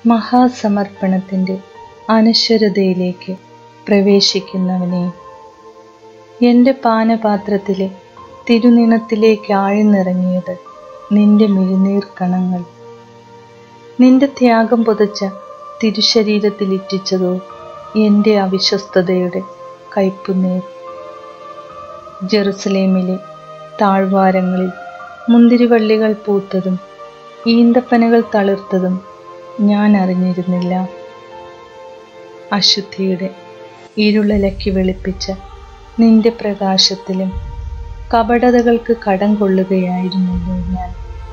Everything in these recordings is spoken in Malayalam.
മഹാസമർപ്പണത്തിൻ്റെ അനശ്വരതയിലേക്ക് പ്രവേശിക്കുന്നവനെ എൻ്റെ പാനപാത്രത്തിലെ തിരുനിണത്തിലേക്ക് ആഴ്ന്നിറങ്ങിയത് നിന്റെ മിഴുനീർ കണങ്ങൾ നിന്റെ ത്യാഗം പുതച്ച തിരുശരീരത്തിൽ ഇറ്റിച്ചതോ എൻ്റെ അവിശ്വസ്തതയുടെ കയ്പുനീർ ജെറുസലേമിലെ താഴ്വാരങ്ങളിൽ മുന്തിരിവള്ളികൾ പൂത്തതും ഈന്തപ്പനകൾ തളിർത്തതും ഞാൻ അറിഞ്ഞിരുന്നില്ല അശുദ്ധിയുടെ ഇരുളലക്കി വെളുപ്പിച്ച നിന്റെ പ്രകാശത്തിലും കപടതകൾക്ക് കടം കൊള്ളുകയായിരുന്നല്ലോ ഞാൻ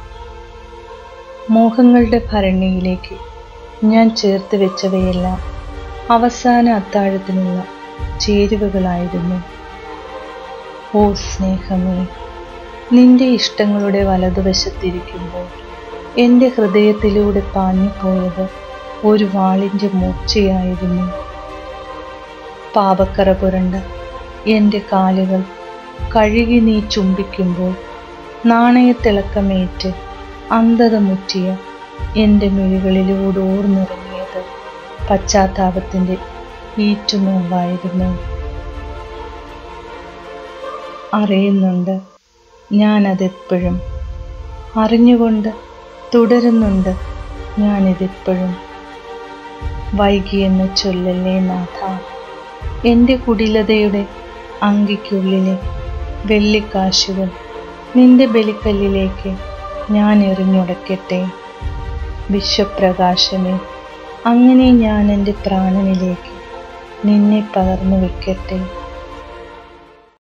മോഹങ്ങളുടെ ഭരണിയിലേക്ക് ഞാൻ ചേർത്ത് വെച്ചവയെല്ലാം അവസാന അത്താഴത്തിനുള്ള ചേരുവകളായിരുന്നു ഓ സ്നേഹമേ നിന്റെ ഇഷ്ടങ്ങളുടെ വലതുവശത്തിരിക്കുമ്പോൾ എൻ്റെ ഹൃദയത്തിലൂടെ പാഞ്ഞുപോയത് ഒരു വാളിൻ്റെ മൂർച്ചയായിരുന്നു പാപക്കറ പുരണ്ട എൻ്റെ കാലുകൾ കഴുകി നീ ചുംബിക്കുമ്പോൾ നാണയത്തിളക്കമേറ്റ് അന്ധത മുറ്റിയ എൻ്റെ മിഴികളിലൂടെ ഓർന്നിറങ്ങിയത് പശ്ചാത്താപത്തിൻ്റെ ഈറ്റുനോവായിരുന്നു അറിയുന്നുണ്ട് ഞാനതെപ്പോഴും അറിഞ്ഞുകൊണ്ട് തുടരുന്നുണ്ട് ഞാനിതെപ്പോഴും വൈകിയെന്ന് ചൊല്ലല്ലേ നാഥ എൻ്റെ കുടിലതയുടെ അങ്കിക്കുള്ളിലെ വെള്ളിക്കാശുകൾ നിന്റെ ബലിക്കല്ലിലേക്ക് ഞാൻ എറിഞ്ഞുടക്കട്ടെ വിശ്വപ്രകാശമേ അങ്ങനെ ഞാൻ എൻ്റെ പ്രാണനിലേക്ക് നിന്നെ പകർന്നു വെക്കട്ടെ